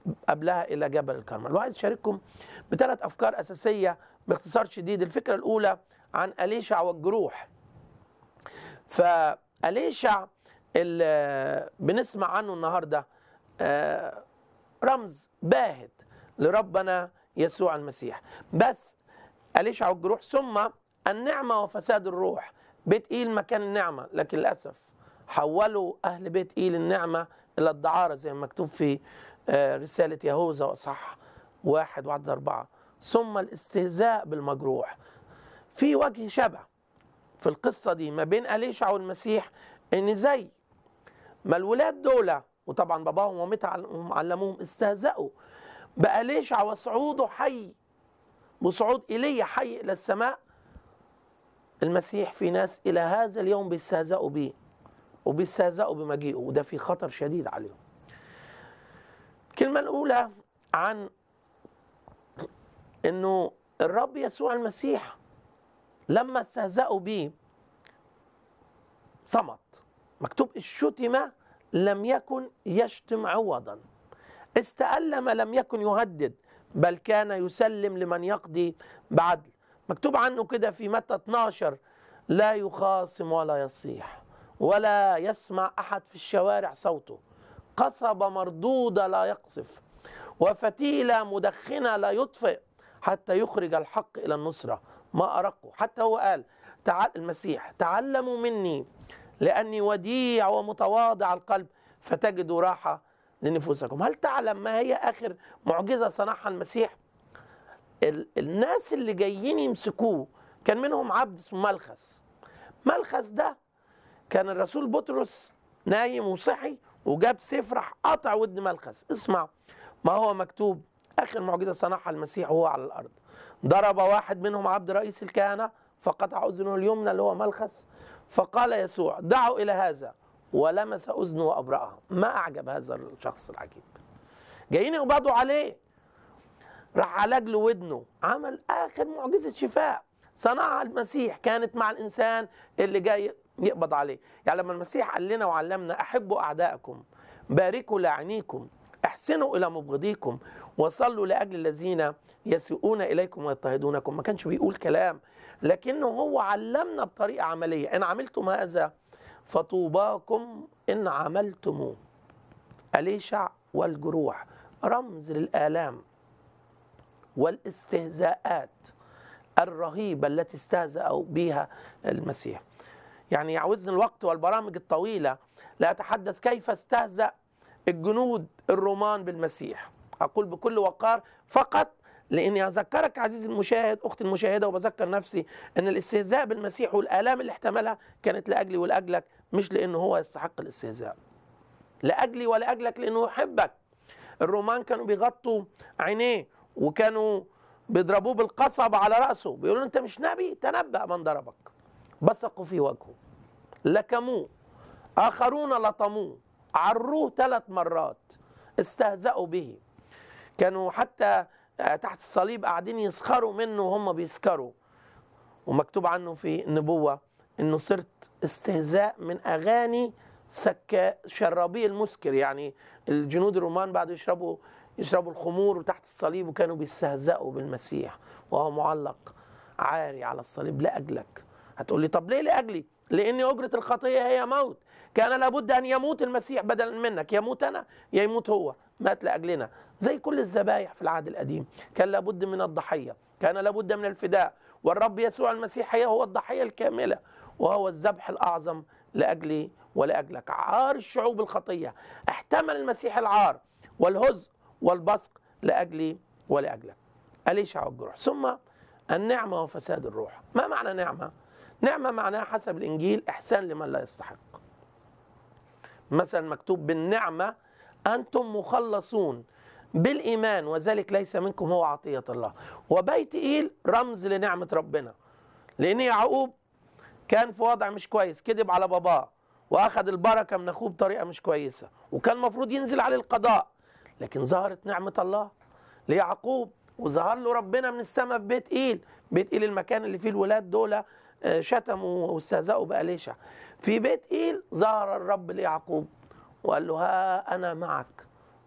قبلها الى جبل الكرمل وعايز اشارككم بثلاث افكار اساسيه باختصار شديد الفكره الاولى عن اليشع والجروح فاليشع اللي بنسمع عنه النهارده آه، رمز باهت لربنا يسوع المسيح بس أليشع والجروح ثم النعمة وفساد الروح بيت إيل مكان النعمة لكن للأسف حولوا أهل بيت إيل النعمة إلى الدعارة زي ما مكتوب في آه، رسالة يهوذا وأصح واحد وعدد أربعة ثم الاستهزاء بالمجروح في وجه شبه في القصة دي ما بين أليشع والمسيح إن زي ما الولاد دول وطبعا باباهم ومامتهم علموهم استهزأوا بأليشع وصعوده حي وصعود ايليا حي الى السماء المسيح في ناس الى هذا اليوم بيستهزئوا بيه وبيستهزئوا بمجيئه وده في خطر شديد عليهم الكلمة الأولى عن إنه الرب يسوع المسيح لما استهزأوا بيه صمت مكتوب الشتم لم يكن يشتم عوضا استألم لم يكن يهدد بل كان يسلم لمن يقضي بعدل مكتوب عنه كده في متى 12 لا يخاصم ولا يصيح ولا يسمع أحد في الشوارع صوته قصب مردودة لا يقصف وفتيلة مدخنة لا يطفئ حتى يخرج الحق إلى النصرة ما أرقه حتى هو قال تعال المسيح تعلموا مني لأني وديع ومتواضع القلب فتجدوا راحة لنفوسكم هل تعلم ما هي آخر معجزة صنعها المسيح ال- الناس اللي جايين يمسكوه كان منهم عبد اسمه ملخس ملخس ده كان الرسول بطرس نايم وصحي وجاب سيف راح قطع ودن ملخس اسمع ما هو مكتوب اخر معجزه صنعها المسيح وهو على الارض ضرب واحد منهم عبد رئيس الكهنه فقطع اذنه اليمنى اللي هو ملخس فقال يسوع دعوا الى هذا ولمس اذنه وابرأها ما اعجب هذا الشخص العجيب جايين يقبضوا عليه راح عالج له ودنه عمل اخر معجزه شفاء صنعها المسيح كانت مع الانسان اللي جاي يقبض عليه يعني لما المسيح قال لنا وعلمنا احبوا اعدائكم باركوا لاعنيكم احسنوا الى مبغضيكم وصلوا لاجل الذين يسيئون اليكم ويضطهدونكم ما كانش بيقول كلام لكنه هو علمنا بطريقه عمليه ان عملتم هذا فطوباكم ان عملتموه اليشع والجروح رمز للالام والاستهزاءات الرهيبه التي استهزأوا بها المسيح يعني يعوزني الوقت والبرامج الطويله لا اتحدث كيف استهزأ الجنود الرومان بالمسيح اقول بكل وقار فقط لاني اذكرك عزيزي المشاهد اختي المشاهده وبذكر نفسي ان الاستهزاء بالمسيح والالام اللي احتملها كانت لاجلي ولاجلك مش لانه هو يستحق الاستهزاء لاجلي ولاجلك لانه يحبك الرومان كانوا بيغطوا عينيه وكانوا بيضربوه بالقصب على راسه بيقولوا له انت مش نبي تنبأ من ضربك بصقوا في وجهه لكموه اخرون لطموه عروه ثلاث مرات استهزأوا به كانوا حتى تحت الصليب قاعدين يسخروا منه وهم بيسكروا ومكتوب عنه في النبوة انه صرت استهزاء من اغاني سكا شرابي المسكر يعني الجنود الرومان بعد يشربوا يشربوا الخمور تحت الصليب وكانوا بيستهزئوا بالمسيح وهو معلق عاري على الصليب لاجلك هتقول لي طب ليه لاجلي لان اجره الخطيه هي موت كان لابد ان يموت المسيح بدلا منك يموت انا يا يموت هو مات لاجلنا زي كل الذبايح في العهد القديم كان لابد من الضحيه كان لابد من الفداء والرب يسوع المسيح هو الضحيه الكامله وهو الذبح الاعظم لاجلي ولاجلك عار الشعوب الخطيه احتمل المسيح العار والهزء والبصق لاجلي ولاجلك اليشع والجروح ثم النعمه وفساد الروح ما معنى نعمه نعمه معناها حسب الانجيل احسان لمن لا يستحق مثلا مكتوب بالنعمه انتم مخلصون بالايمان وذلك ليس منكم هو عطيه الله وبيت ايل رمز لنعمه ربنا لان يعقوب كان في وضع مش كويس كذب على باباه واخذ البركه من اخوه بطريقه مش كويسه وكان المفروض ينزل عليه القضاء لكن ظهرت نعمه الله ليعقوب وظهر له ربنا من السماء في بيت ايل بيت ايل المكان اللي فيه الولاد دول شتموا واستهزأوا بأليشع في بيت ايل ظهر الرب ليعقوب وقال له ها انا معك